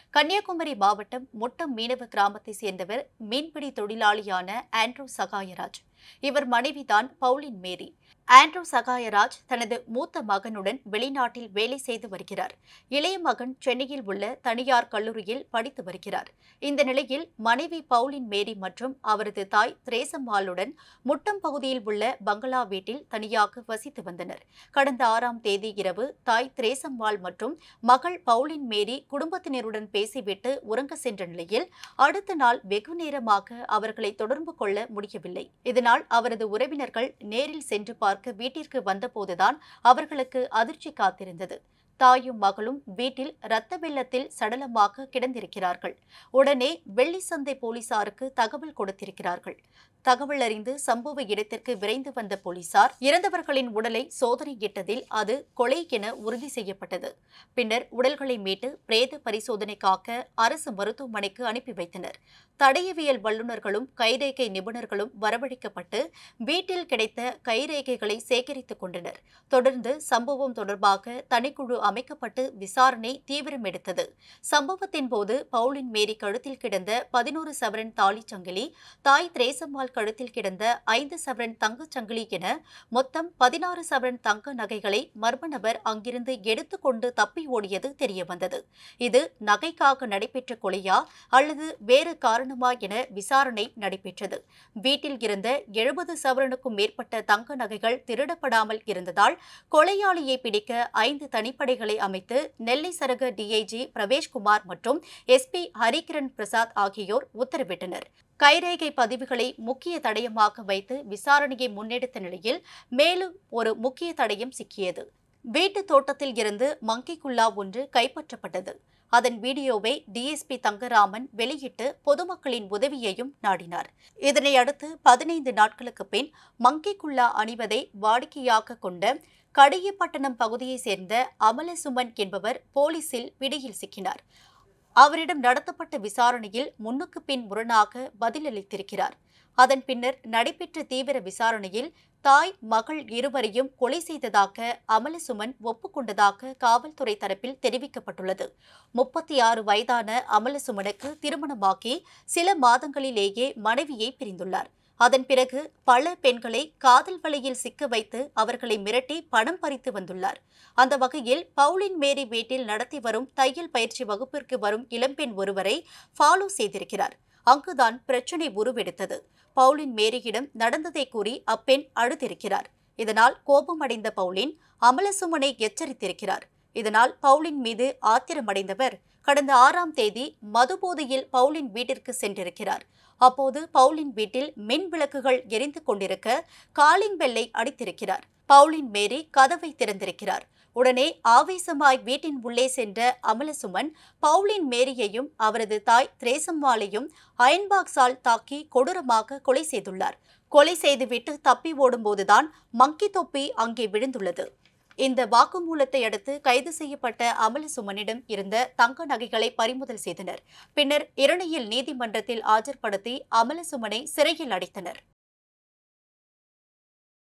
கன்னியாகுமரி மாவட்டம் முட்டம் மீனவ கிராமத்தை சேர்ந்தவர் மீன்பிடி தொழிலாளியான ஆண்ட்ரூ சகாயராஜ் இவர் மனைவிதான் பவுலின் மேரி ஆண்ட்ரூ சகாயராஜ் தனது மூத்த மகனுடன் வெளிநாட்டில் வேலை செய்து வருகிறார் இளைய மகன் சென்னையில் உள்ள தனியார் கல்லூரியில் படித்து வருகிறார் இந்த நிலையில் மனைவி பவுலின் மேரி மற்றும் அவரது தாய் திரேசம்மாளுடன் முட்டம் பகுதியில் உள்ள பங்களா வீட்டில் தனியாக வசித்து வந்தனர் கடந்த ஆறாம் தேதி இரவு தாய் திரேசம்மாள் மற்றும் மகள் பவுலின் மேரி குடும்பத்தினருடன் பேசிவிட்டு உறங்க சென்ற நிலையில் அடுத்த நாள் வெகு நேரமாக அவர்களை தொடர்பு கொள்ள முடியவில்லை இதனால் அவரது உறவினர்கள் நேரில் சென்று பார்க்க வீட்டிற்கு வந்தபோதுதான் அவர்களுக்கு அதிர்ச்சி காத்திருந்தது தாயும் மகளும் வீட்டில் இரத்த வெள்ளத்தில் சடலமாக கிடந்திருக்கிறார்கள் உடனே வெள்ளிசந்தை போலீசாருக்கு தகவல் கொடுத்திருக்கிறார்கள் தகவல் அறிந்து சம்பவ இடத்திற்கு விரைந்து வந்த போலீசார் இறந்தவர்களின் உடலை சோதனையிட்டதில் அது கொலை என உறுதி செய்யப்பட்டது பின்னர் உடல்களை மீட்டு பிரேத பரிசோதனைக்காக அரசு மருத்துவமனைக்கு அனுப்பி வைத்தனர் தடயவியல் வல்லுநர்களும் கைரேகை நிபுணர்களும் வரவழைக்கப்பட்டு வீட்டில் கிடைத்த கைரேகைகளை சேகரித்துக் கொண்டனர் தொடர்ந்து சம்பவம் தொடர்பாக தனிக்குழு அமைக்கப்பட்டு விசாரணை தீவிரம் எடுத்தது சம்பவத்தின் போது பவுலின் மேரி கழுத்தில் கிடந்த பதினோரு சவரன் தாலிச் சங்கிலி தாய் திரேசம்மாள் கழுத்தில் கிடந்த ஐந்து சவரன் தங்கச் சங்கிலி என மொத்தம் பதினாறு சவரன் தங்க நகைகளை மர்ம நபர் அங்கிருந்து எடுத்துக்கொண்டு தப்பி ஓடியது தெரியவந்தது இது நகைக்காக நடைபெற்ற கொலையா அல்லது வேறு காரணமா என விசாரணை நடைபெற்றது வீட்டில் இருந்த எழுபது சவரனுக்கும் மேற்பட்ட தங்க நகைகள் திருடப்படாமல் இருந்ததால் கொலையாளியை பிடிக்க ஐந்து தனிப்படைகளை அமைத்து நெல்லை சரக டிஐஜி பிரவேஷ்குமார் மற்றும் எஸ்பி ஹரிகிரண் பிரசாத் ஆகியோர் உத்தரவிட்டனர் கைரேகை பதிவுகளை முக்கிய தடயமாக வைத்து விசாரணையை முன்னெடுத்த நிலையில் மேலும் ஒரு முக்கிய தடயம் சிக்கியது வீட்டு தோட்டத்தில் இருந்து மங்கி குல்லா ஒன்று கைப்பற்றப்பட்டது அதன் வீடியோவை டிஎஸ்பி தங்கராமன் வெளியிட்டு பொதுமக்களின் உதவியையும் நாடினார் இதனை அடுத்து பதினைந்து நாட்களுக்கு பின் மங்கி குல்லா அணிவதை வாடிக்கையாக கொண்ட கடியப்பட்டணம் பகுதியைச் சேர்ந்த அமலசுமன் என்பவர் போலீசில் பிடியில் சிக்கினார் அவரிடம் நடத்தப்பட்ட விசாரணையில் முன்னுக்கு பின் முரணாக பதிலளித்திருக்கிறார் அதன் பின்னர் நடைபெற்ற தீவிர விசாரணையில் தாய் மகள் இருவரையும் கொலை செய்ததாக அமலசுமன் ஒப்புக்கொண்டதாக காவல்துறை தரப்பில் தெரிவிக்கப்பட்டுள்ளது முப்பத்தி ஆறு வயதான அமலசுமனுக்கு திருமணமாகி சில மாதங்களிலேயே மனைவியை பிரிந்துள்ளார் அதன் பிறகு பல பெண்களை காதல் வலையில் சிக்க வைத்து அவர்களை மிரட்டி பணம் பறித்து வந்துள்ளார் அந்த வகையில் பவுலின் மேரி வீட்டில் நடத்தி வரும் தையல் பயிற்சி வகுப்பிற்கு வரும் இளம்பெண் ஒருவரை ஃபாலோ செய்திருக்கிறார் அங்குதான் பிரச்சினை உருவெடுத்தது பவுலின் மேரியிடம் நடந்ததை கூறி அப்பெண் அழுதிருக்கிறார் இதனால் கோபமடைந்த பவுலின் அமலசுமனை எச்சரித்திருக்கிறார் இதனால் பவுலின் மீது ஆத்திரமடைந்தவர் கடந்த ஆறாம் தேதி மதுபோதையில் பவுலின் வீட்டிற்கு சென்றிருக்கிறார் அப்போது பவுலின் வீட்டில் மின் விளக்குகள் எரிந்து கொண்டிருக்க காலிங் பெல்லை அடித்திருக்கிறார் பவுலின் மேரி கதவை திறந்திருக்கிறார் உடனே ஆவேசமாய் வீட்டின் உள்ளே சென்ற அமலசுமன் பவுலின் மேரியையும் அவரது தாய் திரேசம்மாளையும் அயன்பாக்ஸால் தாக்கி கொடூரமாக கொலை செய்துள்ளார் கொலை செய்துவிட்டு தப்பி ஓடும்போதுதான் மங்கி தொப்பி அங்கே விழுந்துள்ளது இந்த வாக்குமூலத்தை அடுத்து கைது செய்யப்பட்ட அமலசுமனிடம் இருந்த தங்க நகைகளை பறிமுதல் செய்தனர் பின்னர் இரணையில் நீதிமன்றத்தில் ஆஜர்படுத்தி அமலசுமனை சிறையில் அடைத்தனர்